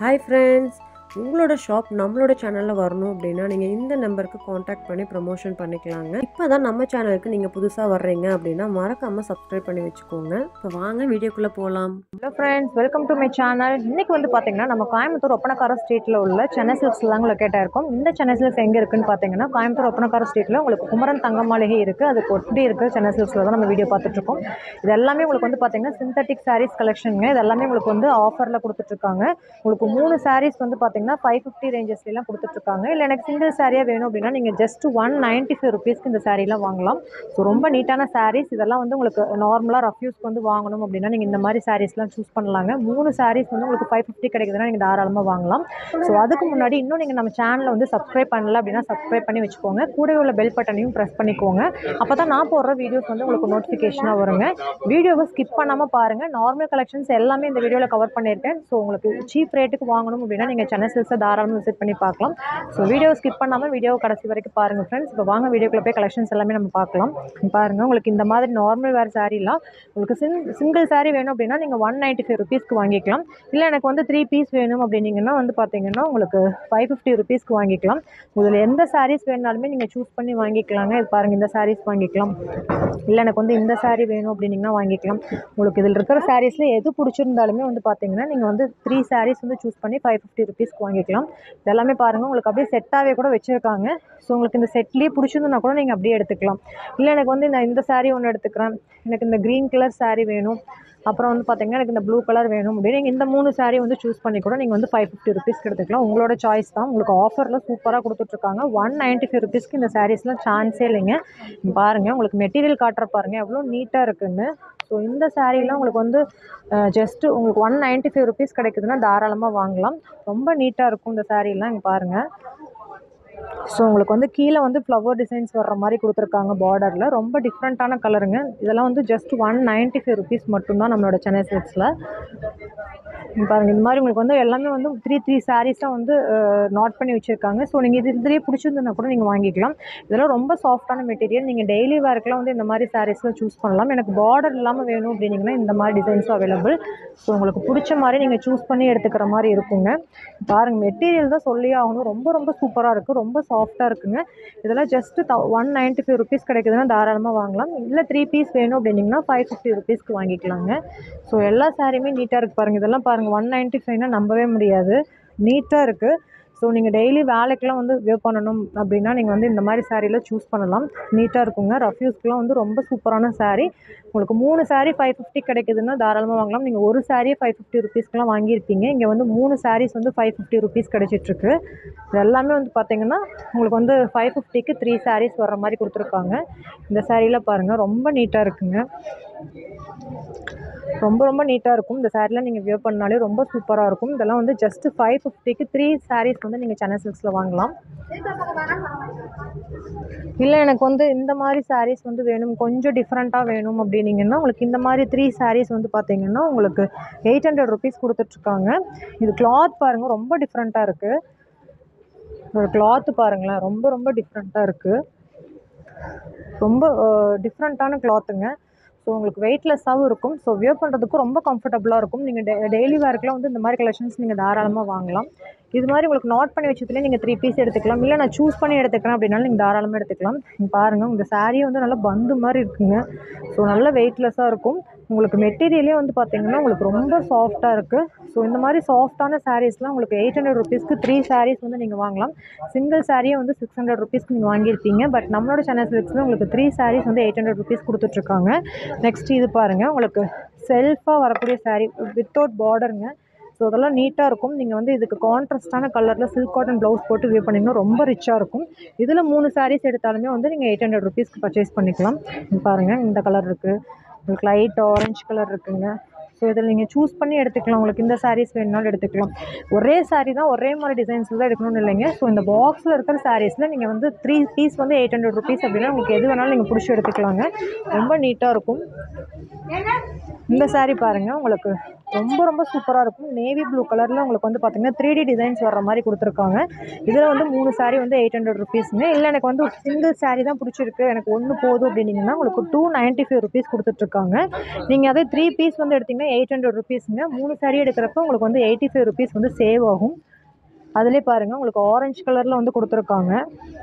hi friends உங்களோட shop நம்மளோட சேனலில் வரணும் அப்படின்னா நீங்கள் இந்த நம்பருக்கு காண்டாக்ட் பண்ணி ப்ரமோஷன் பண்ணிக்கலாங்க இப்போ தான் நம்ம சேனலுக்கு நீங்கள் புதுசாக வர்றீங்க அப்படின்னா மறக்காமல் சப்ஸ்கிரைப் பண்ணி வச்சுக்கோங்க இப்போ வாங்க வீடியோக்குள்ளே போகலாம் hello friends welcome to my channel இன்னைக்கு வந்து பார்த்தீங்கன்னா நம்ம கோயம்புத்தூர் ஒப்பனக்கார ஸ்ட்ரீட்டில் உள்ள சென்னை சில்க்ஸ் தான் உங்களை கேட்டால் இருக்கும் இந்த சென்னை சில்க்ஸ் எங்கே இருக்குன்னு பார்த்தீங்கன்னா கோயம்புத்தூர் ஒப்பனக்கார ஸ்ட்ரீட்டில் உங்களுக்கு குமரன் தங்க மாளிகை இருக்குது அதுக்கு ஒட்டி இருக்கிற சென்னை சில்க்ஸில் தான் நம்ம வீடியோ பார்த்துட்ருக்கோம் இது எல்லாமே உங்களுக்கு வந்து பார்த்தீங்கன்னா சிந்தட்டிக் சாரீஸ் கலெக்ஷனுங்க இது எல்லாமே உங்களுக்கு வந்து ஆஃபரில் கொடுத்துட்ருக்காங்க உங்களுக்கு மூணு சாரீஸ் வந்து பார்த்தீங்கன்னா ஃபைவ் ஃபிஃப்டி ரேஞ்சஸ்லாம் கொடுத்துட்ருக்காங்க இல்லை எனக்கு சிங்கிள் சாரியாக வேணும் அப்படின்னா நீங்கள் ஜஸ்ட் ஒன் நைன்ட்டி ஃபைவ் ருபீஸ்க்கு இந்த சாரீலாம் வாங்கலாம் ஸோ ரொம்ப நீட்டான சாரீஸ் இதெல்லாம் வந்து உங்களுக்கு நார்மலாக ரஃப் யூஸ்க்கு வந்து வாங்கணும் அப்படின்னா நீங்கள் இந்த மாதிரி சாரீஸ்லாம் சூஸ் பண்ணலாங்க மூணு சாரீஸ் வந்து உங்களுக்கு ஃபைவ் ஃபிஃப்டி கிடைக்குதுன்னா நீங்கள் தாராளமாக வாங்கலாம் ஸோ அதுக்கு முன்னாடி இன்னும் நீங்கள் நம்ம சேனலை வந்து சப்ஸ்கிரைப் பண்ணல அப்படின்னா சப்ஸ்கிரைப் பண்ணி வச்சுக்கோங்க கூடவே உள்ள பெல் பட்டனையும் ப்ரெஸ் பண்ணிக்கோங்க அப்போ தான் நான் போடுற வீடியோஸ் வந்து உங்களுக்கு நோட்டிஃபிகேஷனாக வருங்க வீடியோவை ஸ்கிப் பண்ணாமல் பாருங்கள் நார்மல் கலெக்ஷன்ஸ் எல்லாமே இந்த வீடியோவில் கவர் பண்ணியிருக்கேன் ஸோ உங்களுக்கு சீப் ரேட்டுக்கு வாங்கணும் அப்படின்னா நீங்கள் சென்னை சில்ஸை தாராளமாக விசிட் பண்ணி பார்க்கலாம் ஸோ வீடியோ ஸ்கிப் பண்ணாமல் வீடியோ கடைசி வரைக்கும் பாருங்கள் ஃப்ரெண்ட்ஸ் இப்போ வாங்க வீடியோக்குள்ளே போய் கலெக்ஷன்ஸ் எல்லாமே நம்ம பார்க்கலாம் பாருங்கள் உங்களுக்கு இந்த மாதிரி நார்மல் வேர் சாரீலாம் உங்களுக்கு சிங் சிங்கிள் சாரீ வேணும் அப்படின்னா நீங்கள் ஒன் நைன்ட்டி ஃபைவ் ருபீஸ்க்கு வாங்கிக்கலாம் இல்லை எனக்கு வந்து த்ரீ பீஸ் வேணும் அப்படின்னீங்கன்னா வந்து பார்த்தீங்கன்னா உங்களுக்கு ஃபைவ் ஃபிஃப்டி ருபீஸ்க்கு வாங்கிக்கலாம் இதில் எந்த சாரீஸ் வேணாலுமே நீங்கள் சூஸ் பண்ணி வாங்கிக்கலாங்க இது பாருங்கள் இந்த சாரீஸ் வாங்கிக்கலாம் இல்லை எனக்கு வந்து இந்த saree வேணும் அப்படின்னீங்கன்னா வாங்கிக்கலாம் உங்களுக்கு இதில் இருக்கிற சாரீஸில் எது பிடிச்சிருந்தாலுமே வந்து பார்த்தீங்கன்னா நீங்கள் வந்து த்ரீ sarees வந்து சூஸ் பண்ணி ஃபைவ் ஃபிஃப்டி ருபீஸ்க்கு வாங்கிக்கலாம் இதெல்லாமே பாருங்கள் உங்களுக்கு அப்படியே செட்டாகவே கூட வச்சுருக்காங்க ஸோ உங்களுக்கு இந்த செட்லேயே பிடிச்சிருந்துன்னா கூட நீங்கள் அப்படியே எடுத்துக்கலாம் இல்லை எனக்கு வந்து நான் இந்த saree ஒன்று எடுத்துக்கிறேன் எனக்கு இந்த க்ரீன் கலர் saree வேணும் அப்புறம் வந்து பார்த்தீங்கன்னா எனக்கு இந்த ப்ளூ கலர் வேணும் அப்படின்னு நீங்கள் இந்த மூணு saree வந்து சூஸ் பண்ணி கூட நீங்கள் வந்து ஃபைவ் ஃபிஃப்டி ருபீஸ்க்கு எடுத்துக்கலாம் உங்களோட சாய்ஸ் தான் உங்களுக்கு ஆஃபரில் சூப்பராக கொடுத்துட்ருக்காங்க ஒன் நைன்ட்டி ஃபைவ் ருபீஸ்க்கு இந்த சாரீஸ்லாம் சான்ஸே இல்லைங்க இங்க பாருங்க உங்களுக்கு மெட்டீரியல் காட்டுற பாருங்க எவ்வளோ நீட்டாக இருக்குன்னு ஸோ இந்த சாரீலாம் உங்களுக்கு வந்து ஜஸ்ட்டு உங்களுக்கு ஒன் நைன்ட்டி ஃபைவ் ருபீஸ் கிடைக்குதுன்னா தாராளமாக வாங்கலாம் ரொம்ப நீட்டாக இருக்கும் இந்த சாரீலாம் இங்கே பாருங்கள் ஸோ உங்களுக்கு வந்து கீழே வந்து ஃப்ளவர் டிசைன்ஸ் வர்ற மாதிரி கொடுத்துருக்காங்க பார்டரில் ரொம்ப டிஃப்ரெண்ட்டான கலருங்க இதெல்லாம் வந்து just one ninety five rupees மட்டும்தான் நம்மளோட சென்னை சில்க்ஸில் பாருங்கள் இந்த மாதிரி உங்களுக்கு வந்து எல்லாமே வந்து த்ரீ த்ரீ சாரீஸாக வந்து நாட் பண்ணி வச்சுருக்காங்க ஸோ நீங்கள் இது இதுலேயே பிடிச்சிருந்ததுன்னா கூட நீங்கள் வாங்கிக்கலாம் இதெல்லாம் ரொம்ப சாஃப்டான மெட்டீரியல் நீங்கள் டெய்லி வேர்க்கெலாம் வந்து இந்த மாதிரி சாரீஸ்லாம் சூஸ் பண்ணலாம் எனக்கு பார்டர் இல்லாமல் வேணும் அப்படின்னீங்கன்னா இந்த மாதிரி டிசைன்ஸும் அவைலபிள் ஸோ உங்களுக்கு பிடிச்ச மாதிரி நீங்கள் சூஸ் பண்ணி எடுத்துக்கிற மாதிரி இருக்குங்க பாருங்கள் மெட்டீரியல் தான் சொல்லியே ஆகணும் ரொம்ப ரொம்ப சூப்பராக இருக்குது ரொம்ப சாஃப்டாக இருக்குங்க இதெல்லாம் just the one ninety five rupees கிடைக்குதுன்னா தாராளமாக வாங்கலாம் இல்லை த்ரீ பீஸ் வேணும் அப்படின்னீங்கன்னா ஃபைவ் ஃபிஃப்டி ருபீஸ்க்கு வாங்கிக்கலாங்க ஸோ எல்லா சாரியுமே நீட்டாக இருக்குது பாருங்கள் இதெல்லாம் பாருங்கள் ஒன் நைன்ட்டி ஃபைவ்னா நம்பவே முடியாது நீட்டாக இருக்குது ஸோ நீங்கள் டெய்லி வேலைக்கெலாம் வந்து வியர் பண்ணணும் அப்படின்னா நீங்கள் வந்து இந்த மாதிரி சாரீலாம் சூஸ் பண்ணலாம் நீட்டாக இருக்குங்க ரஃப் யூஸ்க்குலாம் வந்து ரொம்ப சூப்பரான saree உங்களுக்கு மூணு saree ஃபைவ் ஃபிஃப்டி கிடைக்குதுன்னா தாராளமாக வாங்கலாம் நீங்கள் ஒரு சாரியே ஃபைவ் ஃபிஃப்டி ருபீஸ்க்குலாம் வாங்கியிருப்பீங்க இங்கே வந்து மூணு sarees வந்து ஃபைவ் ஃபிஃப்டி ருபீஸ் கிடச்சிட்ருக்கு இது எல்லாமே வந்து பார்த்தீங்கன்னா உங்களுக்கு வந்து ஃபைவ் ஃபிஃப்டிக்கு த்ரீ sarees வர்ற மாதிரி கொடுத்துருக்காங்க இந்த சாரீலாம் பாருங்கள் ரொம்ப நீட்டாக இருக்குங்க ரொம்ப ரொம்ப நீட்டாக இருக்கும் இந்த சாரீலாம் நீங்கள் வியர் பண்ணாலே ரொம்ப சூப்பராக இருக்கும் இதெல்லாம் வந்து ஜஸ்ட் ஃபைவ் ஃபிஃப்டிக்கு த்ரீ sarees வந்து நீங்கள் சென்னை சில்க்ஸில் வாங்கலாம் இல்லை எனக்கு வந்து இந்த மாதிரி sarees வந்து வேணும் கொஞ்சம் டிஃப்ரெண்ட்டாக வேணும் அப்படின்னீங்கன்னா உங்களுக்கு இந்த மாதிரி த்ரீ sarees வந்து பார்த்தீங்கன்னா உங்களுக்கு எயிட் ஹண்ட்ரட் ருபீஸ் கொடுத்துட்ருக்காங்க இது கிளாத் பாருங்கள் ரொம்ப டிஃப்ரெண்ட்டாக இருக்குது ஒரு கிளாத்து பாருங்களேன் ரொம்ப ரொம்ப டிஃப்ரெண்ட்டாக இருக்குது ரொம்ப டிஃப்ரெண்ட்டான கிளாத்துங்க ஸோ உங்களுக்கு வெயிட்லெஸ்ஸாகவும் இருக்கும் ஸோ வியர் பண்ணுறதுக்கும் ரொம்ப கம்ஃபர்டபுளாக இருக்கும் நீங்கள் டெ டெய்லி வேர்க்கெலாம் வந்து இந்த மாதிரி கலெக்ஷன்ஸ் நீங்கள் தாராளமாக வாங்கலாம் இது மாதிரி உங்களுக்கு நோட் பண்ணி வச்சதுலேயே நீங்கள் த்ரீ பீஸ் எடுத்துக்கலாம் இல்லை நான் சூஸ் பண்ணி எடுத்துக்கிறேன் அப்படின்னாலும் நீங்கள் தாராளமாக எடுத்துக்கலாம் இங்க பாருங்கள் இந்த சாரியே வந்து நல்லா பந்து மாதிரி இருக்குங்க ஸோ நல்ல வெயிட்லெஸ்ஸாக இருக்கும் உங்களுக்கு மெட்டீரியலே வந்து பார்த்தீங்கன்னா உங்களுக்கு ரொம்ப சாஃப்டாக இருக்குது ஸோ இந்த மாதிரி சாஃப்டான சாரீஸ்லாம் உங்களுக்கு எயிட் ஹண்ட்ரட் ருபீஸ்க்கு த்ரீ சாரீஸ் வந்து நீங்கள் வாங்கலாம் சிங்கிள் சாரியே வந்து சிக்ஸ் ஹண்ட்ரட் ருபீஸ்க்கு நீங்கள் வாங்கியிருப்பீங்க பட் நம்மளோட சென்னை சில்க்ஸில் உங்களுக்கு த்ரீ சாரீஸ் வந்து எயிட் ஹண்ட்ரட் ருபீஸ் கொடுத்துட்ருக்காங்க நெக்ஸ்ட் இது பாருங்கள் உங்களுக்கு செல்ஃபாக வரக்கூடிய சாரீ வித்தவுட் பார்டருங்க ஸோ அதெல்லாம் நீட்டாக இருக்கும் நீங்கள் வந்து இதுக்கு கான்ட்ராஸ்டான கலரில் சில்க் காட்டன் ப்ளவுஸ் போட்டு வியூ பண்ணிங்கன்னா ரொம்ப ரிச்சாக இருக்கும் இதில் மூணு சாரீஸ் எடுத்தாலுமே வந்து நீங்கள் எயிட் ஹண்ட்ரட் ருபீஸ்க்கு பர்ச்சேஸ் பண்ணிக்கலாம் இங்க பாருங்கள் இந்த கலர் இருக்குது உங்களுக்கு லைட் ஆரஞ்சு கலர் இருக்குங்க ஸோ இதில் நீங்கள் சூஸ் பண்ணி எடுத்துக்கலாம் உங்களுக்கு இந்த சாரீஸ் வேணுனாலும் எடுத்துக்கலாம் ஒரே saree தான் ஒரே மாதிரி டிசைன்ஸில் தான் எடுக்கணும்னு இல்லைங்க ஸோ இந்த பாக்ஸில் இருக்கிற சாரீஸில் நீங்கள் வந்து த்ரீ பீஸ் வந்து எயிட் ஹண்ட்ரட் ருபீஸ் அப்படின்னா உங்களுக்கு எது வேணாலும் நீங்கள் பிடிச்சி எடுத்துக்கலாங்க ரொம்ப நீட்டாக இருக்கும் இந்த saree பாருங்கள் உங்களுக்கு ரொம்ப ரொம்ப சூப்பராக இருக்கும் நேவி ப்ளூ கலரில் உங்களுக்கு வந்து பார்த்தீங்கன்னா த்ரீ டி டிசைன்ஸ் வர்ற மாதிரி கொடுத்துருக்காங்க இதில் வந்து மூணு saree வந்து எயிட் ஹண்ட்ரட் ருபீஸுங்க இல்லை எனக்கு வந்து சிங்கிள் saree தான் பிடிச்சிருக்கு எனக்கு ஒன்று போதும் அப்படின்னீங்கன்னா உங்களுக்கு டூ நைன்ட்டி ஃபைவ் ருபீஸ் கொடுத்துட்ருக்காங்க நீங்கள் அதே த்ரீ பீஸ் வந்து எடுத்திங்கன்னா எயிட் ஹண்ட்ரட் ருபீஸுங்க மூணு saree எடுக்கிறப்ப உங்களுக்கு வந்து எயிட்டி ஃபைவ் ருபீஸ் வந்து சேவ் ஆகும் அதிலே பாருங்கள் உங்களுக்கு ஆரஞ்சு கலரில் வந்து கொடுத்துருக்காங்க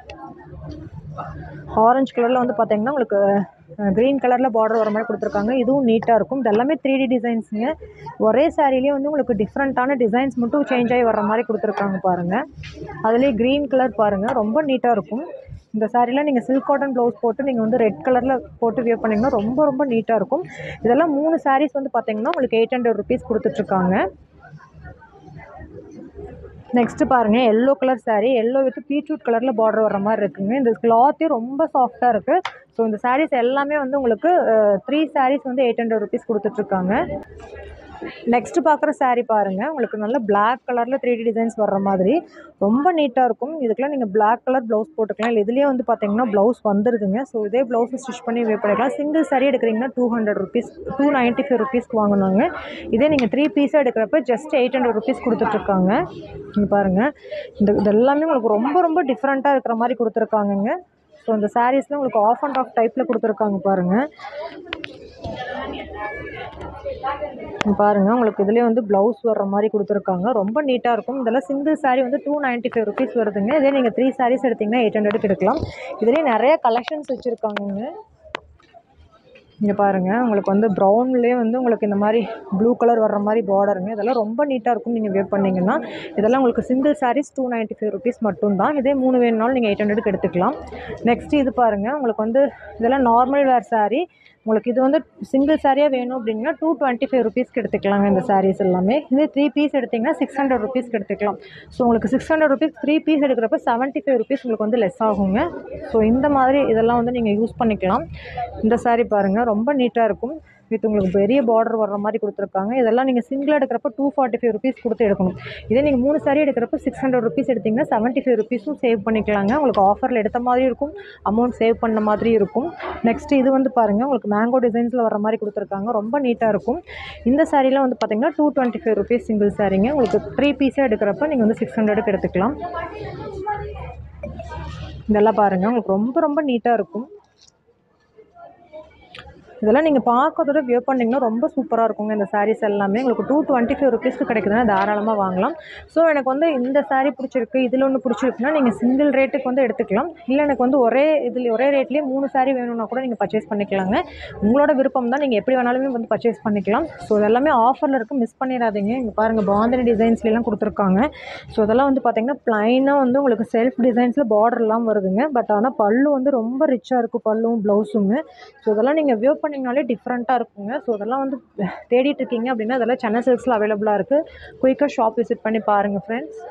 ஆரஞ்சு கலரில் வந்து பார்த்தீங்கன்னா உங்களுக்கு க்ரீன் கலரில் பார்டர் வர மாதிரி கொடுத்துருக்காங்க இதுவும் நீட்டாக இருக்கும் இது எல்லாமே த்ரீ டி டிசைன்ஸுங்க ஒரே சாரிலேயே வந்து உங்களுக்கு டிஃப்ரெண்ட்டான டிசைன்ஸ் மட்டும் சேஞ்ச் ஆகி வர்ற மாதிரி கொடுத்துருக்காங்க பாருங்கள் அதுலேயே க்ரீன் கலர் பாருங்கள் ரொம்ப நீட்டாக இருக்கும் இந்த சாரியில் நீங்கள் சில்க் காட்டன் ப்ளவுஸ் போட்டு நீங்கள் வந்து ரெட் கலரில் போட்டு வியர் பண்ணிங்கன்னா ரொம்ப ரொம்ப நீட்டாக இருக்கும் இதெல்லாம் மூணு சாரீஸ் வந்து பார்த்தீங்கன்னா உங்களுக்கு எயிட் ஹண்ட்ரட் ருபீஸ் கொடுத்துட்ருக்காங்க நெக்ஸ்ட்டு பாருங்கள் yellow colour saree yellow with beetroot கலரில் பார்டர் வர மாதிரி இருக்குங்க இந்த கிளாத்தே ரொம்ப சாஃப்டாக இருக்குது ஸோ இந்த sarees எல்லாமே வந்து உங்களுக்கு த்ரீ sarees வந்து எயிட் ஹண்ட்ரட் ருபீஸ் கொடுத்துட்ருக்காங்க நெக்ஸ்ட்டு பார்க்குற saree பாருங்கள் உங்களுக்கு நல்ல Black கலரில் த்ரீ டி டிசைன்ஸ் வர்ற மாதிரி ரொம்ப நீட்டாக இருக்கும் இதுக்கெல்லாம் நீங்கள் Black கலர் ப்ளவுஸ் போட்டுக்கலாம் இல்லை இதுலேயே வந்து பார்த்தீங்கன்னா ப்ளவுஸ் வந்துடுதுங்க ஸோ இதே ப்ளவுஸ் ஸ்டிச் பண்ணி வே பண்ணிக்கலாம் சிங்கிள் saree எடுக்கிறீங்கன்னா two hundred rupees two ninety five ருபீஸ்க்கு வாங்கினாங்க இதே நீங்கள் த்ரீ பீஸாக எடுக்கிறப்ப ஜஸ்ட் எயிட் ஹண்ட்ரட் ருபீஸ் கொடுத்துட்ருக்காங்க இங்கே பாருங்கள் இந்த இது எல்லாமே உங்களுக்கு ரொம்ப ரொம்ப டிஃப்ரெண்ட்டாக இருக்கிற மாதிரி கொடுத்துருக்காங்கங்க ஸோ இந்த சாரீஸ்லாம் உங்களுக்கு ஆஃப் அண்ட் ஆஃப் டைப்பில் கொடுத்துருக்காங்க பாருங்கள் இங்க பாருங்க உங்களுக்கு இதுலேயே வந்து ப்ளவுஸ் வர்ற மாதிரி கொடுத்துருக்காங்க ரொம்ப நீட்டாக இருக்கும் இதெல்லாம் சிங்கிள் saree வந்து டூ நைன்ட்டி ஃபைவ் ருபீஸ் வருதுங்க இதே நீங்கள் த்ரீ sarees எடுத்தீங்கன்னா எயிட் ஹண்ட்ரடுக்கு எடுக்கலாம் இதுலேயே நிறைய கலெக்ஷன்ஸ் வச்சுருக்காங்கங்க இங்கே பாருங்கள் உங்களுக்கு வந்து ப்ரௌன்லேயே வந்து உங்களுக்கு இந்த மாதிரி ப்ளூ கலர் வர்ற மாதிரி பார்டருங்க இதெல்லாம் ரொம்ப நீட்டாக இருக்கும் நீங்கள் வேர் பண்ணிங்கன்னா இதெல்லாம் உங்களுக்கு single sarees two ninety five rupees மட்டும்தான் இதே மூணு வேணுனாலும் நீங்கள் எயிட் ஹண்ட்ரடுக்கு எடுத்துக்கலாம் நெக்ஸ்ட் இது பாருங்கள் உங்களுக்கு வந்து இதெல்லாம் நார்மல் வேர் saree உங்களுக்கு இது வந்து சிங்கிள் சாரியாக வேணும் அப்படின்னா டூ டுவெண்ட்டி ஃபைவ் ருபீஸ்க்கு எடுத்துக்கலாங்க இந்த சாரீஸ் எல்லாமே இதே த்ரீ பீஸ் எடுத்திங்கன்னா சிக்ஸ் ஹண்ட்ரட் ருபீஸ்க்கு எடுத்துக்கலாம் ஸோ உங்களுக்கு six hundred rupees three piece எடுக்கிறப்ப செவன்ட்டி ஃபைவ் ருபீஸ் உங்களுக்கு வந்து லெஸ் ஆகுங்க ஸோ இந்த மாதிரி இதெல்லாம் வந்து நீங்கள் யூஸ் பண்ணிக்கலாம் இந்த saree பாருங்கள் ரொம்ப நீட்டாக இருக்கும் வித் உங்களுக்கு பெரிய பார்டர் வர்ற மாதிரி கொடுத்துருக்காங்க இதெல்லாம் நீங்கள் சிங்கிள் எடுக்கிறப்ப டூ ஃபார்ட்டி ஃபைவ் ருபீஸ் கொடுத்து எடுக்கணும் இதே நீங்கள் மூணு saree எடுக்கிறப்ப சிக்ஸ் ஹண்ட்ரட் ருபீஸ் எடுத்திங்கன்னா செவன்ட்டி ஃபைவ் ருபீஸும் சேவ் பண்ணிக்கலாங்க உங்களுக்கு ஆஃபரில் எடுத்த மாதிரி இருக்கும் அமௌண்ட் சேவ் பண்ண மாதிரி இருக்கும் நெக்ஸ்ட் இது வந்து பாருங்கள் உங்களுக்கு மேங்கோ டிசைன்ஸில் வர மாதிரி கொடுத்துருக்காங்க ரொம்ப நீட்டாக இருக்கும் இந்த சாரீலாம் வந்து பார்த்தீங்கன்னா two twenty five rupees single சாரீங்க உங்களுக்கு த்ரீ பீஸாக எடுக்கிறப்ப நீங்கள் வந்து சிக்ஸ் ஹண்ட்ரடுக்கு எடுத்துக்கலாம் இதெல்லாம் பாருங்கள் உங்களுக்கு ரொம்ப ரொம்ப நீட்டாக இருக்கும் இதெல்லாம் நீங்கள் பார்க்கறதோட வியர் பண்ணிங்கன்னா ரொம்ப சூப்பராக இருக்குங்க இந்த சாரீஸ் எல்லாமே உங்களுக்கு டூ டுவெண்ட்டி ஃபைவ் ருபீஸ்க்கு கிடைக்குதுன்னா தாராளமாக வாங்கலாம் ஸோ எனக்கு வந்து இந்த saree பிடிச்சிருக்கு இதில் ஒன்று பிடிச்சிருக்குன்னா நீங்கள் சிங்கிள் ரேட்டுக்கு வந்து எடுத்துக்கலாம் இல்லை எனக்கு வந்து ஒரே இதில் ஒரே ரேட்லேயே மூணு saree வேணும்னா கூட நீங்கள் பர்ச்சேஸ் பண்ணிக்கலாங்க உங்களோட விருப்பம் தான் நீங்கள் எப்படி வேணாலுமே வந்து பர்ச்சேஸ் பண்ணிக்கலாம் ஸோ இதெல்லாமே ஆஃபரில் இருக்குது மிஸ் பண்ணிடாதீங்க இங்கே பாருங்கள் பாந்தனி டிசைன்ஸ்லாம் கொடுத்துருக்காங்க ஸோ இதெல்லாம் வந்து பார்த்தீங்கன்னா ப்ளைனாக வந்து உங்களுக்கு செல்ஃப் டிசைன்ஸில் பார்டர்லாம் வருதுங்க பட் ஆனால் பல்லு வந்து ரொம்ப ரிச்சாக இருக்கும் பல்லும் ப்ளவுஸுங்க ஸோ இதெல்லாம் நீங்கள் வியர் பண்ணிங்கனாலே டிஃப்ரெண்ட்டாக இருக்குங்க ஸோ இதெல்லாம் வந்து தேடிட்டு இருக்கீங்க அப்படின்னா அதெல்லாம் சென்னை சில்க்ஸில் அவைலபிளாக இருக்குது குயிக்காக ஷாப் விசிட் பண்ணி பாருங்கள் ஃப்ரெண்ட்ஸ்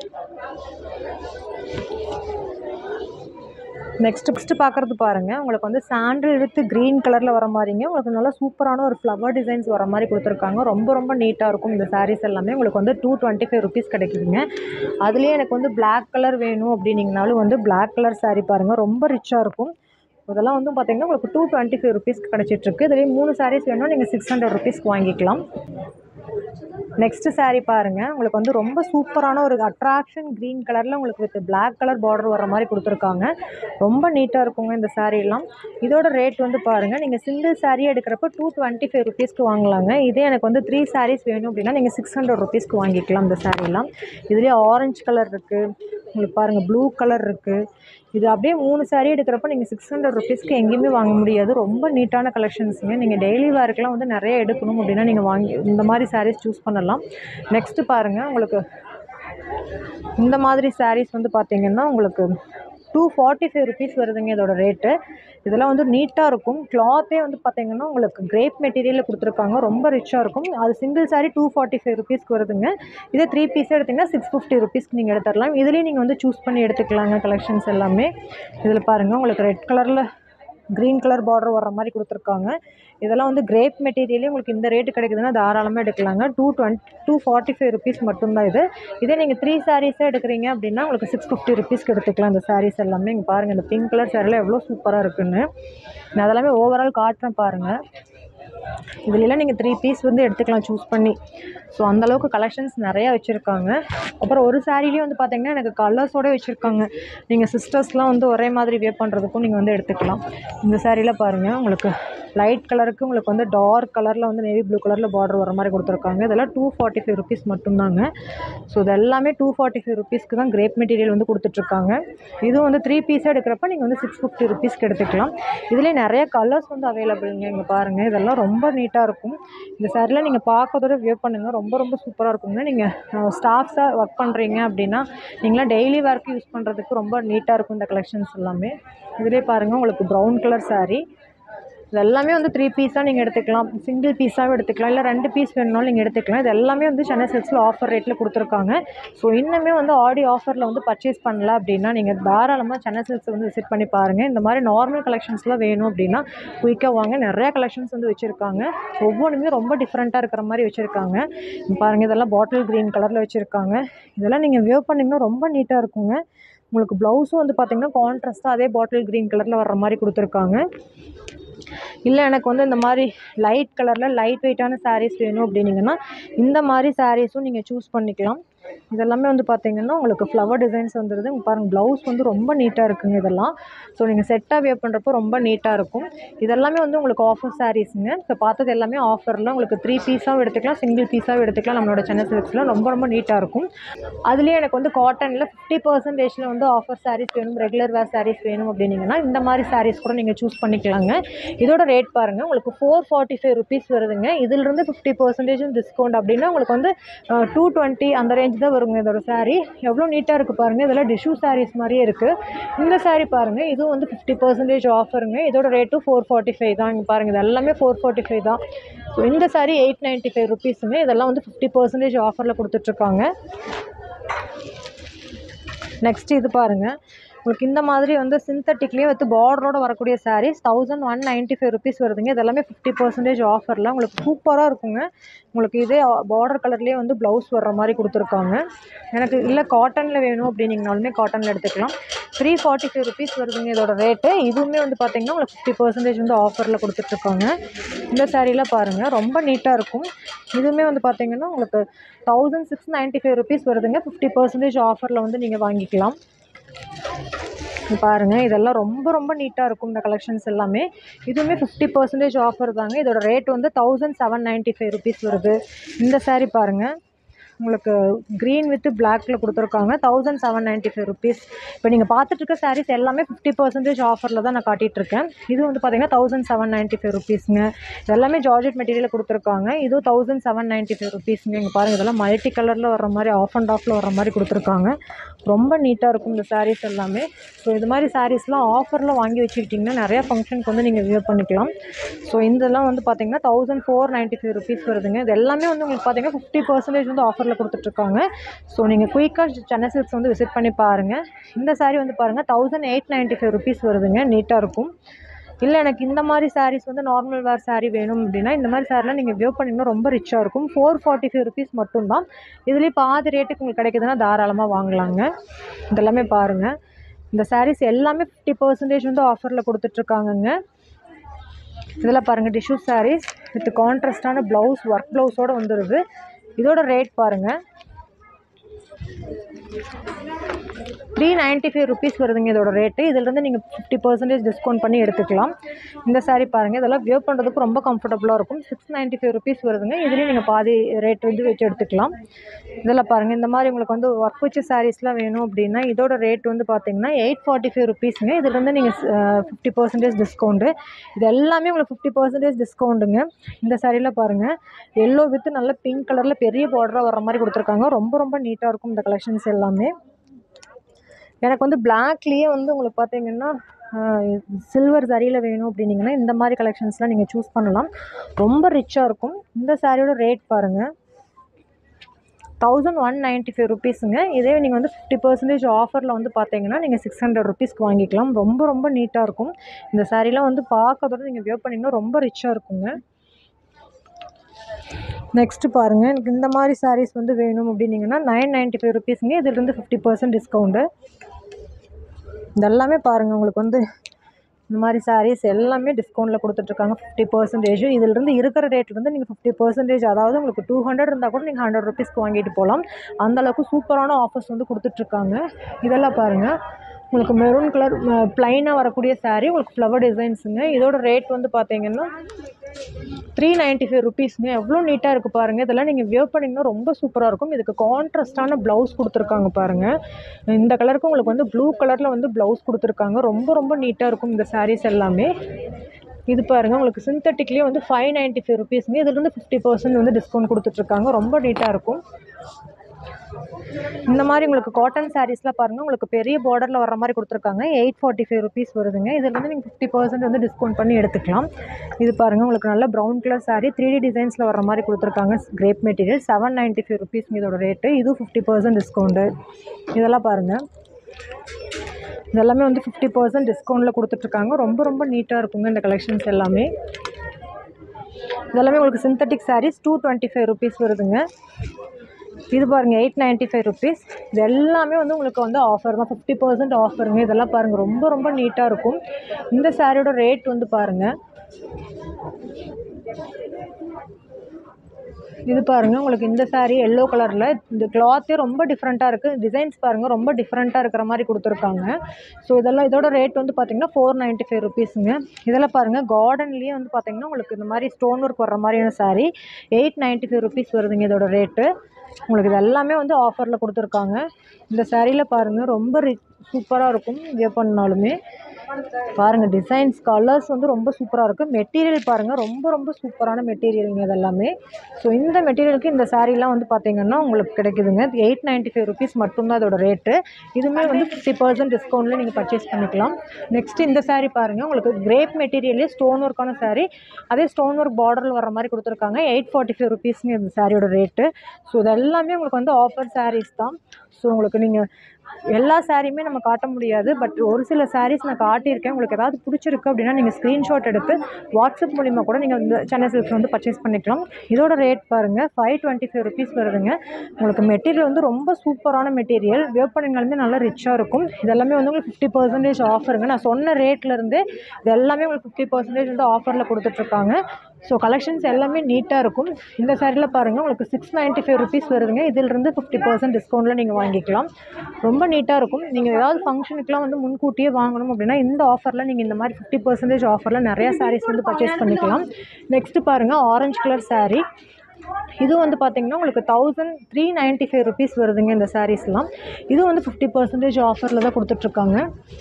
நெக்ஸ்ட் நெக்ஸ்ட்டு பார்க்குறது பாருங்கள் உங்களுக்கு வந்து சாண்டில் வித் க்ரீன் கலரில் வர மாதிரிங்க உங்களுக்கு நல்லா சூப்பரான ஒரு ஃப்ளவர் டிசைன்ஸ் வர மாதிரி கொடுத்துருக்காங்க ரொம்ப ரொம்ப நீட்டாக இருக்கும் இந்த சாரீஸ் எல்லாமே உங்களுக்கு வந்து டூ டுவெண்ட்டி ஃபைவ் ருபீஸ் கிடைக்குதுங்க அதுலேயே எனக்கு வந்து Black கலர் வேணும் அப்படின்னீங்கனாலும் வந்து Black கலர் saree பாருங்கள் ரொம்ப ரிச்சாக இருக்கும் இதெல்லாம் வந்து பார்த்தீங்கன்னா உங்களுக்கு டூ டுவெண்ட்டி ஃபைவ் ருபீஸ்க்கு கிடச்சிட்ருக்கு இதுலேயே மூணு சாரீஸ் வேணும்னா நீங்கள் சிக்ஸ் ஹண்ட்ரட் ருபீஸ்க்கு வாங்கிக்கலாம் நெக்ஸ்ட் saree பாருங்கள் உங்களுக்கு வந்து ரொம்ப சூப்பரான ஒரு அட்ராக்ஷன் க்ரீன் கலரில் உங்களுக்கு வித் Black கலர் பார்டர் வர மாதிரி கொடுத்துருக்காங்க ரொம்ப நீட்டாக இருக்குங்க இந்த saree எல்லாம் இதோட ரேட் வந்து பாருங்கள் நீங்கள் சிங்கிள் saree எடுக்கிறப்ப டூ டுவெண்ட்டி ஃபைவ் ருபீஸ்க்கு வாங்கலாங்க இதே எனக்கு வந்து த்ரீ sarees வேணும் அப்படின்னா நீங்கள் சிக்ஸ் ஹண்ட்ரட் ருபீஸ்க்கு வாங்கிக்கலாம் இந்த saree எல்லாம் இதுலேயே ஆரஞ்சு கலர் இருக்குது உங்களுக்கு பாருங்கள் ப்ளூ கலர் இருக்குது இது அப்படியே மூணு saree எடுக்கிறப்ப நீங்கள் சிக்ஸ் ஹண்ட்ரட் ருபீஸ்க்கு எங்கேயுமே வாங்க முடியாது ரொம்ப நீட்டான கலெக்ஷன்ஸுங்க நீங்கள் டெய்லி வேர்க்கெலாம் வந்து நிறைய எடுக்கணும் அப்படின்னா நீங்கள் வாங்கி இந்த மாதிரி sarees சூஸ் பண்ணலாம் நெக்ஸ்ட்டு பாருங்கள் உங்களுக்கு இந்த மாதிரி sarees வந்து பார்த்தீங்கன்னா உங்களுக்கு டூ ஃபார்ட்டி ஃபைவ் ருபீஸ் வருதுங்க இதோட ரேட்டு இதெல்லாம் வந்து நீட்டாக இருக்கும் கிளாத்தே வந்து பார்த்தீங்கன்னா உங்களுக்கு கிரேப் மெட்டீரியலில் கொடுத்துருக்காங்க ரொம்ப ரிச்சாக இருக்கும் அது single saree two forty five ருபீஸ்க்கு வருதுங்க இதே த்ரீ பீஸ் எடுத்திங்கன்னா சிக்ஸ் ஃபிஃப்டி ருபீஸ்க்கு நீங்கள் எடுத்துடலாம் இதுலேயும் நீங்கள் வந்து சூஸ் பண்ணி எடுத்துக்கலாங்க கலெக்ஷன்ஸ் எல்லாமே இதில் பாருங்கள் உங்களுக்கு ரெட் கலரில் க்ரீன் கலர் பார்டர் வர மாதிரி கொடுத்துருக்காங்க இதெல்லாம் வந்து கிரேப் மெட்டீரியலே உங்களுக்கு இந்த ரேட்டு கிடைக்குதுன்னா தாராளமாக எடுக்கலாங்க two twenty two forty five rupees மட்டும்தான் இது இதே நீங்கள் த்ரீ சாரீஸாக எடுக்கிறீங்க அப்படின்னா உங்களுக்கு சிக்ஸ் ஃபிஃப்டி ருபீஸ்க்கு எடுத்துக்கலாம் இந்த சாரீஸ் எல்லாமே இங்கே பாருங்கள் இந்த பிங்க் கலர் சாரிலாம் எவ்வளோ சூப்பராக இருக்குன்னு நான் அதெல்லாமே ஓவரால் காட்டுறேன் பாருங்கள் இதுலலாம் நீங்கள் த்ரீ பீஸ் வந்து எடுத்துக்கலாம் சூஸ் பண்ணி ஸோ அந்தளவுக்கு கலெக்ஷன்ஸ் நிறையா வச்சுருக்காங்க அப்புறம் ஒரு சாரீலேயே வந்து பார்த்தீங்கன்னா எனக்கு கலர்ஸோட வச்சுருக்காங்க நீங்கள் சிஸ்டர்ஸ்லாம் வந்து ஒரே மாதிரி வியர் பண்ணுறதுக்கும் நீங்கள் வந்து எடுத்துக்கலாம் இந்த சாரியில் பாருங்கள் உங்களுக்கு லைட் கலருக்கு உங்களுக்கு வந்து டார்க் கலரில் வந்து நேவி ப்ளூ கலரில் பார்டர் வர மாதிரி கொடுத்துருக்காங்க இதெல்லாம் டூ ஃபார்ட்டி ஃபைவ் ருபீஸ் மட்டும்தாங்க ஸோ இது எல்லாமே டூ ஃபார்ட்டி ஃபைவ் ருபீஸ்க்கு தான் கிரேப் மெட்டீரியல் வந்து கொடுத்துட்ருக்காங்க இதுவும் வந்து த்ரீ பீஸாக எடுக்கிறப்ப நீங்கள் வந்து சிக்ஸ் ஃபிஃப்டி ருபீஸ்க்கு எடுத்துக்கலாம் இதுலேயே நிறைய கலர்ஸ் வந்து அவைலபிள்ங்க இங்கே பாருங்கள் இதெல்லாம் ரொம்ப நீட்டாக இருக்கும் இந்த சாரியில் நீங்கள் பார்க்கறதோட வியூ பண்ணுங்கள் ரொம்ப ரொம்ப சூப்பராக இருக்குங்க நீங்கள் ஸ்டாஃப்ஸாக ஒர்க் பண்ணுறீங்க அப்படின்னா நீங்களாம் டெய்லி வேர்க்கு யூஸ் பண்ணுறதுக்கு ரொம்ப நீட்டாக இருக்கும் இந்த கலெக்ஷன்ஸ் எல்லாமே இதுலேயே பாருங்கள் உங்களுக்கு ப்ரௌன் கலர் saree இது எல்லாமே வந்து த்ரீ பீஸாக நீங்கள் எடுத்துக்கலாம் சிங்கிள் பீஸாகவும் எடுத்துக்கலாம் இல்லை ரெண்டு பீஸ் வேணுனாலும் நீங்கள் எடுத்துக்கலாம் இது எல்லாமே வந்து சென்னை சில்க்ஸில் ஆஃபர் ரேட்டில் கொடுத்துருக்காங்க ஸோ இன்னுமே வந்து ஆடி ஆஃபரில் வந்து பர்ச்சேஸ் பண்ணல அப்படின்னா நீங்கள் தாராளமாக சென்னை சில்க்ஸ் வந்து விசிட் பண்ணி பாருங்கள் இந்த மாதிரி நார்மல் கலெக்ஷன்ஸ்லாம் வேணும் அப்படின்னா குயிக்காக வாங்க நிறையா கலெக்ஷன்ஸ் வந்து வச்சுருக்காங்க ஒவ்வொன்றுமே ரொம்ப டிஃப்ரெண்ட்டாக இருக்கிற மாதிரி வச்சுருக்காங்க பாருங்கள் இதெல்லாம் பாட்டில் க்ரீன் கலரில் வச்சுருக்காங்க இதெல்லாம் நீங்கள் வியூ பண்ணிங்கன்னா ரொம்ப நீட்டாக இருக்குங்க உங்களுக்கு ப்ளவுஸும் வந்து பார்த்திங்கன்னா கான்ட்ராஸ்ட்டாக அதே பாட்டில் க்ரீன் கலரில் வர்ற மாதிரி கொடுத்துருக்காங்க இல்லை எனக்கு வந்து இந்த மாதிரி லைட் கலரில் லைட் வெயிட்டான sarees வேணும் அப்படின்னீங்கன்னா இந்த மாதிரி சாரீஸும் நீங்கள் சூஸ் பண்ணிக்கலாம் இதெல்லாமே வந்து பார்த்தீங்கன்னா உங்களுக்கு ஃப்ளவர் டிசைன்ஸ் வந்துடுது இங்க பாருங்க ப்ளவுஸ் வந்து ரொம்ப நீட்டாக இருக்குங்க இதெல்லாம் ஸோ நீங்கள் செட்டாக வியர் பண்ணுறப்போ ரொம்ப நீட்டாக இருக்கும் இதெல்லாமே வந்து உங்களுக்கு ஆஃபர் சாரீஸுங்க இப்போ பார்த்தது எல்லாமே ஆஃபரில் உங்களுக்கு த்ரீ பீஸாகவும் எடுத்துக்கலாம் சிங்கிள் பீஸாகவும் எடுத்துக்கலாம் நம்மளோட சென்னை சில்க்ஸில் ரொம்ப ரொம்ப நீட்டாக இருக்கும் அதுலேயே எனக்கு வந்து காட்டனில் ஃபிஃப்டி பர்சன்டேஜில் வந்து ஆஃபர் சாரீஸ் வேணும் ரெகுலர் வேர் சாரீஸ் வேணும் அப்படின்னீங்கன்னா இந்த மாதிரி சாரீஸ் கூட நீங்கள் சூஸ் பண்ணிக்கலாங்க இதோட ரேட் பாருங்கள் உங்களுக்கு ஃபோர் ஃபார்ட்டி ஃபைவ் ருபீஸ் வருதுங்க இதிலிருந்து ஃபிஃப்டி பர்சன்டேஜும் டிஸ்கவுண்ட் அப்படின்னா உங்களுக்கு வந்து டூ டுவெண்ட்டி அந்த ரேஞ்ச் தான் வருங்க இதோட saree எவ்வளோ நீட்டாக இருக்குது பாருங்கள் இதெல்லாம் டிஷ்யூ sarees மாதிரியே இருக்குது இந்த saree பாருங்கள் இதுவும் வந்து ஃபிஃப்டி பர்சன்டேஜ் ஆஃபருங்க இதோட ரேட்டும் ஃபோர் ஃபார்ட்டி ஃபைவ் தான் இங்கே பாருங்கள் இது எல்லாமே ஃபோர் ஃபார்ட்டி ஃபைவ் தான் ஸோ இந்த saree எயிட் நைன்ட்டி ஃபைவ் ருபீஸுங்க இதெல்லாம் வந்து ஃபிஃப்டி பர்சன்டேஜ் ஆஃபரில் கொடுத்துட்ருக்காங்க நெக்ஸ்ட் இது பாருங்கள் உங்களுக்கு இந்த மாதிரி வந்து சிந்தட்டிக்லேயே வந்து பார்டரோட வரக்கூடிய sarees thousand one ninety five rupees வருதுங்க இதெல்லாமே ஃபிஃப்டி பர்சன்டேஜ் ஆஃபரில் உங்களுக்கு சூப்பராக இருக்குங்க உங்களுக்கு இதே பார்டர் கலர்லேயே வந்து ப்ளவுஸ் வர்ற மாதிரி கொடுத்துருக்காங்க எனக்கு இல்லை காட்டனில் வேணும் அப்படின்னீங்கனாலுமே காட்டனில் எடுத்துக்கலாம் த்ரீ ஃபார்ட்டி ஃபைவ் ருபீஸ் வருதுங்க இதோட ரேட்டு இதுவுமே வந்து பார்த்தீங்கன்னா உங்களுக்கு ஃபிஃப்டி பர்சன்டேஜ் வந்து ஆஃபரில் கொடுத்துட்ருக்காங்க இந்த சாரீலாம் பாருங்கள் ரொம்ப நீட்டாக இருக்கும் இதுவுமே வந்து பார்த்தீங்கன்னா உங்களுக்கு thousand six ninety five rupees வருதுங்க ஃபிஃப்டி பர்சன்டேஜ் ஆஃபரில் வந்து நீங்கள் வாங்கிக்கலாம் இங்க பாருங்க இதெல்லாம் ரொம்ப ரொம்ப நீட்டாக இருக்கும் இந்த கலெக்ஷன்ஸ் எல்லாமே இதுவுமே ஃபிஃப்டி பர்சன்டேஜ் ஆஃபர் தாங்க இதோட ரேட் வந்து thousand seven ninety five rupees வருது இந்த saree பாருங்கள் உங்களுக்கு க்ரீன் வித் பிளாக்ல கொடுத்துருக்காங்க thousand seven ninety five rupees இப்போ நீங்கள் பார்த்துட்டு இருக்க sarees எல்லாமே ஃபிஃப்டி பர்சன்டேஜ் ஆஃபரில் தான் நான் காட்டிட்டு இருக்கேன் இது வந்து பார்த்தீங்கன்னா தௌசண்ட் செவன் நைன்ட்டி ஃபைவ் ருபீஸுங்க எல்லாமே ஜார்ஜெட் மெட்டீரியல் கொடுத்துருக்காங்க இதுவும் தௌசண்ட் செவன் நைன்ட்டி ஃபைவ் ருபீஸுங்க இங்கே பாருங்கள் இதெல்லாம் மல்டி கலரில் வர மாதிரி ஆஃப் அண்ட் ஆஃபில் வர மாதிரி கொடுத்துருக்காங்க ரொம்ப நீட்டாக இருக்கும் இந்த sarees எல்லாமே ஸோ இது மாதிரி சாரீஸ்லாம் ஆஃபரில் வாங்கி வச்சுக்கிட்டிங்கன்னா நிறையா ஃபங்க்ஷனுக்கு வந்து நீங்கள் வியர் பண்ணிக்கலாம் ஸோ இதெல்லாம் வந்து பார்த்தீங்கன்னா thousand four ninety five rupees வருதுங்க இது எல்லாமே வந்து உங்களுக்கு பார்த்தீங்கன்னா ஃபிஃப்டி பர்சன்டேஜ் வந்து ஆஃபரில் கொடுத்துட்ருக்காங்க ஸோ நீங்கள் குயிக்காக சென்னை சில்க்ஸ் வந்து விசிட் பண்ணி பாருங்கள் இந்த saree வந்து பாருங்கள் thousand eight ninety five rupees வருதுங்க நீட்டாக இருக்கும் இல்லை எனக்கு இந்த மாதிரி sarees வந்து நார்மல் வேர் saree வேணும் அப்படின்னா இந்த மாதிரி சாரிலாம் நீங்கள் வியர் பண்ணிங்கன்னா ரொம்ப ரிச்சாக இருக்கும் ஃபோர் ஃபார்ட்டி ஃபைவ் ருபீஸ் மட்டும்தான் இதுலேயே பாதி ரேட்டுக்கு உங்களுக்கு கிடைக்குதுன்னா தாராளமாக வாங்கலாங்க இதெல்லாமே பாருங்கள் இந்த sarees எல்லாமே ஃபிஃப்டி பர்சன்டேஜ் வந்து ஆஃபரில் கொடுத்துட்ருக்காங்கங்க இதெல்லாம் பாருங்கள் டிஷ்யூ sarees வித் கான்ட்ராஸ்டான ப்ளவுஸ் ஒர்க் ப்ளவுஸோடு வந்துடுது இதோட ரேட் பாருங்கள் த்ரீ நைன்ட்டி ஃபைவ் ருபீஸ் வருதுங்க இதோட ரேட்டு இதிலிருந்து நீங்கள் ஃபிஃப்டி பர்சன்டேஜ் டிஸ்கவுண்ட் பண்ணி எடுத்துக்கலாம் இந்த saree பாருங்கள் இதெல்லாம் வியர் பண்ணுறதுக்கு ரொம்ப கம்ஃபர்டபுளாக இருக்கும் சிக்ஸ் நைன்ட்டி ஃபைவ் ருபீஸ் வருதுங்க இதுலேயும் நீங்கள் பாதி ரேட் வந்து வச்சு எடுத்துக்கலாம் இதெல்லாம் பாருங்கள் இந்த மாதிரி உங்களுக்கு வந்து ஒர்க் வச்ச சாரீஸ்லாம் வேணும் அப்படின்னா இதோட ரேட் வந்து பார்த்தீங்கன்னா எயிட் ஃபார்ட்டி ஃபைவ் ருபீஸுங்க இதுலேருந்து நீங்கள் ஃபிஃப்டி பர்சன்டேஜ் டிஸ்கவுண்ட்டு இது எல்லாமே உங்களுக்கு ஃபிஃப்டி பர்சன்டேஜ் டிஸ்கவுண்ட்டுங்க இந்த சாரியில் பாருங்கள் எல்லோ வித் நல்ல பிங்க் கலரில் பெரிய பார்டராக வர மாதிரி கொடுத்துருக்காங்க ரொம்ப ரொம்ப நீட்டாக இருக்கும் இந்த கலெக்ஷன்ஸ் எல்லாமே எனக்கு வந்து பிளாக்லேயே வந்து உங்களுக்கு பார்த்தீங்கன்னா சில்வர் சரியில் வேணும் அப்படின்னீங்கன்னா இந்த மாதிரி கலெக்ஷன்ஸ்லாம் நீங்கள் சூஸ் பண்ணலாம் ரொம்ப ரிச்சாக இருக்கும் இந்த சாரியோட ரேட் பாருங்கள் தௌசண்ட் ஒன் நைன்ட்டி ஃபைவ் ருபீஸுங்க இதே நீங்கள் வந்து ஃபிஃப்டி பர்சன்டேஜ் ஆஃபரில் வந்து பார்த்தீங்கன்னா நீங்கள் சிக்ஸ் ஹண்ட்ரட் ருபீஸ்க்கு வாங்கிக்கலாம் ரொம்ப ரொம்ப நீட்டாக இருக்கும் இந்த சாரீலாம் வந்து பார்க்கறதோட நீங்கள் வியர் பண்ணிங்கன்னா ரொம்ப ரிச்சாக இருக்குங்க நெக்ஸ்ட்டு பாருங்கள் எனக்கு இந்த மாதிரி sarees வந்து வேணும் அப்படின்னீங்கன்னா நைன் நைன்ட்டி ஃபைவ் ருபீஸுங்க இதுலேருந்து ஃபிஃப்டி பர்சன்ட் டிஸ்கவுண்ட்டு இதெல்லாமே பாருங்கள் உங்களுக்கு வந்து இந்த மாதிரி sarees எல்லாமே டிஸ்கவுண்ட்டில் கொடுத்துட்ருக்காங்க ஃபிஃப்டி பர்சன்டேஜ் இதிலிருந்து இருக்கிற ரேட்லேருந்து நீங்கள் ஃபிஃப்டி பர்சன்டேஜ் அதாவது உங்களுக்கு டூ ஹண்ட்ரட் இருந்தால் கூட நீங்கள் ஹண்ட்ரட் ருபீஸ்க்கு வாங்கிட்டு போகலாம் அந்தளவுக்கு சூப்பரான ஆஃபர்ஸ் வந்து கொடுத்துட்ருக்காங்க இதெல்லாம் பாருங்கள் உங்களுக்கு மெரூன் கலர் ப்ளைனாக வரக்கூடிய saree உங்களுக்கு ஃப்ளவர் டிசைன்ஸுங்க இதோட ரேட் வந்து பார்த்தீங்கன்னா த்ரீ நைன்ட்டி ஃபைவ் ருபீஸ்ங்க எவ்வளோ நீட்டாக இருக்குது பாருங்கள் இதெல்லாம் நீங்கள் வியர் பண்ணிங்கன்னா ரொம்ப சூப்பராக இருக்கும் இதுக்கு கான்ட்ராஸ்டான ப்ளவுஸ் கொடுத்துருக்காங்க பாருங்கள் இந்த கலருக்கு உங்களுக்கு வந்து ப்ளூ கலரில் வந்து ப்ளவுஸ் கொடுத்துருக்காங்க ரொம்ப ரொம்ப நீட்டாக இருக்கும் இந்த sarees எல்லாமே இது பாருங்கள் உங்களுக்கு சிந்தட்டிக்லேயே வந்து ஃபைவ் நைன்ட்டி ஃபைவ் ருபீஸ்ங்க இதுலேருந்து ஃபிஃப்டி பர்சன்ட் வந்து டிஸ்கவுண்ட் கொடுத்துட்ருக்காங்க ரொம்ப நீட்டாக இருக்கும் இந்த மாதிரி உங்களுக்கு காட்டன் சாரீஸ்லாம் பாருங்கள் உங்களுக்கு பெரிய பார்டரில் வர மாதிரி கொடுத்துருக்காங்க எயிட் ஃபார்ட்டி ஃபைவ் ருபீஸ் வருதுங்க இதில் வந்து நீங்கள் ஃபிஃப்டி பர்சன்ட் வந்து டிஸ்கவுண்ட் பண்ணி எடுத்துக்கலாம் இது பாருங்கள் உங்களுக்கு நல்ல brown colour saree three D டிசைன்ஸில் வர மாதிரி கொடுத்துருக்காங்க crepe material seven ninety five rupees இதோட ரேட்டு இது ஃபிஃப்டி பர்சன்ட் டிஸ்கவுண்ட்டு இதெல்லாம் பாருங்கள் இதெல்லாமே வந்து ஃபிஃப்டி பர்சன்ட் டிஸ்கவுண்ட்டில் கொடுத்துட்ருக்காங்க ரொம்ப ரொம்ப நீட்டாக இருக்குங்க இந்த கலெக்ஷன்ஸ் எல்லாமே இதெல்லாமே உங்களுக்கு synthetic sarees two twenty five rupees வருதுங்க இது பாருங்கள் எயிட் நைன்ட்டி ஃபைவ் ருபீஸ் இது எல்லாமே வந்து உங்களுக்கு வந்து ஆஃபர் தான் ஃபிஃப்டி பர்சன்ட் ஆஃபருங்க இதெல்லாம் பாருங்கள் ரொம்ப ரொம்ப நீட்டாக இருக்கும் இந்த சாரியோட ரேட் வந்து பாருங்கள் இது பாருங்கள் உங்களுக்கு இந்த saree எல்லோ கலரில் இந்த கிளாத்தே ரொம்ப டிஃப்ரெண்ட்டாக இருக்குது டிசைன்ஸ் பாருங்கள் ரொம்ப டிஃப்ரெண்ட்டாக இருக்கிற மாதிரி கொடுத்துருக்காங்க ஸோ இதெல்லாம் இதோட ரேட் வந்து பார்த்தீங்கன்னா ஃபோர் நைன்ட்டி ஃபைவ் ருபீஸுங்க இதெல்லாம் பாருங்கள் கார்டன்லேயே வந்து பார்த்தீங்கன்னா உங்களுக்கு இந்த மாதிரி ஸ்டோன் ஒர்க் வர்ற மாதிரியான saree eight ninety five rupees வருதுங்க இதோட ரேட்டு உங்களுக்கு இது எல்லாமே வந்து ஆஃபரில் கொடுத்துருக்காங்க இந்த சாரியில் பாருங்கள் ரொம்ப ரி சூப்பராக இருக்கும் வியர் பண்ணாலுமே பாருங்கள் டிசைன்ஸ் கலர்ஸ் வந்து ரொம்ப சூப்பராக இருக்குது மெட்டீரியல் பாருங்கள் ரொம்ப ரொம்ப சூப்பரான மெட்டீரியலுங்க இதெல்லாமே ஸோ இந்த மெட்டீரியலுக்கு இந்த சாரீலாம் வந்து பார்த்தீங்கன்னா உங்களுக்கு கிடைக்குதுங்க எயிட் நைன்ட்டி ஃபைவ் ருபீஸ் மட்டும்தான் அதோட ரேட்டு இதுவுமே வந்து ஃபிஃப்டி பர்சன்ட் டிஸ்கவுண்ட்டில் நீங்கள் பர்ச்சேஸ் பண்ணிக்கலாம் நெக்ஸ்ட் இந்த saree பாருங்கள் உங்களுக்கு கிரேப் மெட்டீரியல்லே ஸ்டோன் ஒர்க்கான saree அதே ஸ்டோன் ஒர்க் பார்டரில் வர மாதிரி கொடுத்துருக்காங்க எயிட் ஃபார்ட்டி ஃபைவ் ருபீஸ்ங்க இந்த சாரியோட ரேட்டு ஸோ இது எல்லாமே உங்களுக்கு வந்து ஆஃபர் sarees தான் ஸோ உங்களுக்கு நீங்கள் எல்லா சாரியுமே நம்ம காட்ட முடியாது பட் ஒரு சில சாரீஸ் நான் காட்டியிருக்கேன் உங்களுக்கு ஏதாவது பிடிச்சிருக்கு அப்படின்னா நீங்கள் ஸ்க்ரீன்ஷாட் எடுத்து வாட்ஸ்அப் மூலிமா கூட நீங்கள் இந்த சென்னை சில்க்ஸ் வந்து பர்ச்சேஸ் பண்ணிக்கலாம் இதோட ரேட் பாருங்கள் ஃபைவ் டுவெண்ட்டி ஃபைவ் ருபீஸ் வருதுங்க உங்களுக்கு மெட்டீரியல் வந்து ரொம்ப சூப்பரான மெட்டீரியல் வியர் பண்ணிங்கனாலுமே நல்லா ரிச்சாக இருக்கும் இதெல்லாமே வந்து உங்களுக்கு ஃபிஃப்டி பர்சன்டேஜ் ஆஃபருங்க நான் சொன்ன ரேட்லேருந்து இது எல்லாமே உங்களுக்கு ஃபிஃப்டி பர்சன்டேஜ் வந்து ஆஃபரில் கொடுத்துட்ருக்காங்க ஸோ கலெக்ஷன்ஸ் எல்லாமே நீட்டாக இருக்கும் இந்த சாரியில் பாருங்கள் உங்களுக்கு சிக்ஸ் நைன்ட்டி ஃபைவ் ருபீஸ் வருதுங்க இதிலிருந்து ஃபிஃப்டி பர்சன்ட் டிஸ்கவுண்ட்டில் நீங்கள் வாங்கிக்கலாம் ரொம்ப நீட்டாக இருக்கும் நீங்கள் ஏதாவது ஃபங்க்ஷனுக்குலாம் வந்து முன்கூட்டியே வாங்கணும் அப்படின்னா இந்த ஆஃபரில் நீங்கள் இந்த மாதிரி ஃபிஃப்டி பர்சன்டேஜ் ஆஃபரில் நிறையா சாரீஸ் வந்து பர்ச்சேஸ் பண்ணிக்கலாம் நெக்ஸ்ட்டு பாருங்கள் ஆரஞ்சு கலர் saree இது வந்து பார்த்தீங்கன்னா உங்களுக்கு thousand three ninety five rupees வருதுங்க இந்த சாரீஸ்லாம் இது வந்து ஃபிஃப்டி பர்சன்டேஜ் ஆஃபரில் தான் கொடுத்துட்ருக்காங்க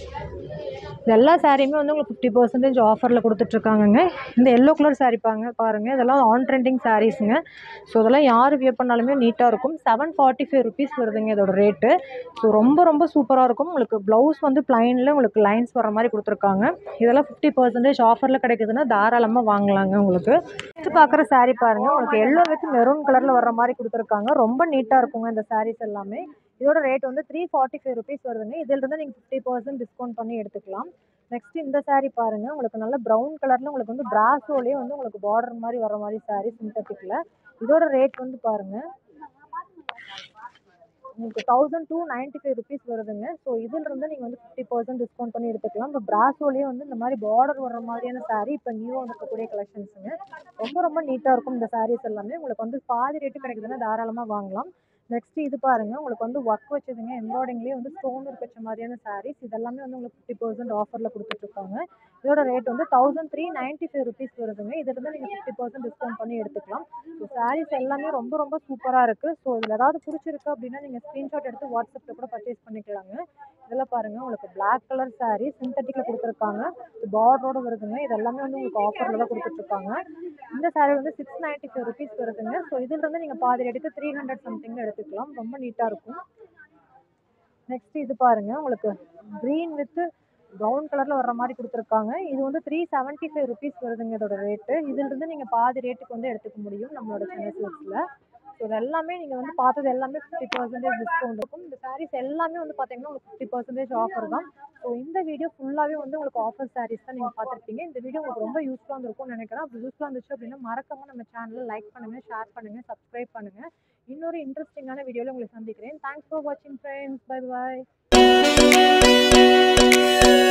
இது எல்லா சாரியுமே வந்து உங்களுக்கு ஃபிஃப்டி பர்சன்டேஜ் ஆஃபரில் கொடுத்துட்ருக்காங்கங்க இந்த எல்லோ கலர் saree பாருங்க பாருங்கள் இதெல்லாம் ஆன் ட்ரெண்டிங் சாரீஸுங்க ஸோ இதெல்லாம் யார் வியர் பண்ணாலுமே நீட்டாக இருக்கும் செவன் ஃபார்ட்டி ஃபைவ் ருபீஸ் வருதுங்க இதோட ரேட்டு ஸோ ரொம்ப ரொம்ப சூப்பராக இருக்கும் உங்களுக்கு ப்ளவுஸ் வந்து ப்ளைனில் உங்களுக்கு லைன்ஸ் வர மாதிரி கொடுத்துருக்காங்க இதெல்லாம் ஃபிஃப்டி பர்சன்டேஜ் ஆஃபரில் கிடைக்குதுன்னா தாராளமாக வாங்கலாங்க உங்களுக்கு நெக்ஸ்ட் பார்க்குற saree பாருங்கள் உங்களுக்கு எல்லோ வித் மெரூன் கலரில் வர மாதிரி கொடுத்துருக்காங்க ரொம்ப நீட்டாக இருக்குங்க இந்த சாரீஸ் எல்லாமே இதோட ரேட் வந்து த்ரீ ஃபார்ட்டி ஃபைவ் ருபீஸ் வருதுங்க இதிலிருந்து நீங்கள் ஃபிஃப்டி பர்சன்ட் டிஸ்கவுண்ட் பண்ணி எடுத்துக்கலாம் நெக்ஸ்ட் இந்த saree பாருங்க உங்களுக்கு நல்ல ப்ரௌன் கலர்ல உங்களுக்கு வந்து பிராசோலேயே வந்து உங்களுக்கு பார்டர் மாதிரி வர மாதிரி saree சிந்தட்டிக்ல இதோட ரேட் வந்து பாருங்க உங்களுக்கு thousand two ninety five rupees வருதுங்க ஸோ இதில் இருந்து நீங்கள் வந்து ஃபிஃப்டி பர்சன்ட் டிஸ்கவுண்ட் பண்ணி எடுத்துக்கலாம் இப்போ பிராசோலேயே வந்து இந்த மாதிரி பார்டர் வர மாதிரியான saree இப்போ நியூவாக வந்திருக்கக்கூடிய கலெக்ஷன்ஸுங்க ரொம்ப ரொம்ப நீட்டாக இருக்கும் இந்த sarees எல்லாமே உங்களுக்கு வந்து பாதி ரேட்டு கிடைக்குதுன்னா தாராளமாக வாங்கலாம் நெக்ஸ்ட் இது பாருங்க உங்களுக்கு வந்து ஒர்க் வச்சதுங்க எம்ப்ராய்டிங்லேயே வந்து ஸ்டோன் ஒர்க் வச்ச மாதிரியான sarees இதெல்லாமே வந்து உங்களுக்கு ஃபிஃப்டி பர்சன்ட் ஆஃபரில் கொடுத்துட்ருக்காங்க இதோட ரேட் வந்து thousand three ninety five rupees வருதுங்க இதிலிருந்து நீங்கள் ஃபிஃப்டி பர்சன்ட் டிஸ்கவுண்ட் பண்ணி எடுத்துக்கலாம் ஸோ சாரீஸ் எல்லாமே ரொம்ப ரொம்ப சூப்பராக இருக்குது ஸோ இதில் ஏதாவது பிடிச்சிருக்கு அப்படின்னா நீங்கள் ஸ்க்ரீன்ஷாட் எடுத்து வாட்ஸ்அப்பில் கூட பர்ச்சேஸ் பண்ணிக்கலாங்க இதெல்லாம் பாருங்கள் உங்களுக்கு பிளாக் கலர் saree சிந்தட்டிக்கில் கொடுத்துருக்காங்க பார்டரோட வருதுங்க இது எல்லாமே வந்து உங்களுக்கு ஆஃபரில் தான் கொடுத்துட்ருக்காங்க இந்த saree வந்து சிக்ஸ் நைன்ட்டி ஃபைவ் ருபீஸ் வருதுங்க ஸோ இதிலிருந்து நீங்கள் பாதி எடுத்து த்ரீ ஹண்ட்ரட் சம்திங்கில் எடுத்துக்கலாம் ரொம்ப நீட்டாக இருக்கும் நெக்ஸ்ட் இது பாருங்க உங்களுக்கு க்ரீன் வித் ப்ரௌன் கலரில் வர்ற மாதிரி கொடுத்துருக்காங்க இது வந்து த்ரீ செவன்ட்டி ஃபைவ் ருபீஸ் வருதுங்க இதோட ரேட்டு இதிலிருந்து நீங்கள் பாதி ரேட்டுக்கு வந்து எடுத்துக்க முடியும் நம்மளோட சென்னை சில்க்ஸில் ஸோ இது எல்லாமே நீங்கள் வந்து பார்த்தது எல்லாமே ஃபிஃப்டி பர்சன்டேஜ் டிஸ்கவுண்ட் இருக்கும் இந்த சாரீஸ் எல்லாமே வந்து பார்த்தீங்கன்னா உங்களுக்கு ஃபிஃப்டி பர்சன்டேஜ் ஆஃபர் தான் ஸோ இந்த வீடியோ ஃபுல்லாகவே வந்து உங்களுக்கு ஆஃபர் சாரீஸ் தான் நீங்கள் பார்த்துருப்பீங்க இந்த வீடியோ உங்களுக்கு ரொம்ப யூஸ்ஃபுல்லாக இருந்திருக்கும்னு நினைக்கிறேன் அப்படி யூஸ்ஃபுல்லாக இருந்துச்சு அப்படின்னா மறக்காம நம்ம சேனலை லைக் பண்ணுங்கள் ஷேர் பண்ணுங்கள் சப்ஸ்கிரைப் பண்ணுங்கள் இன்னொரு இன்ட்ரெஸ்டிங்கான வீடியோவில் உங்களை சந்திக்கிறேன் தேங்க்ஸ் ஃபார் வாட்சிங் ஃப்ரெண்ட்ஸ் பை பாய்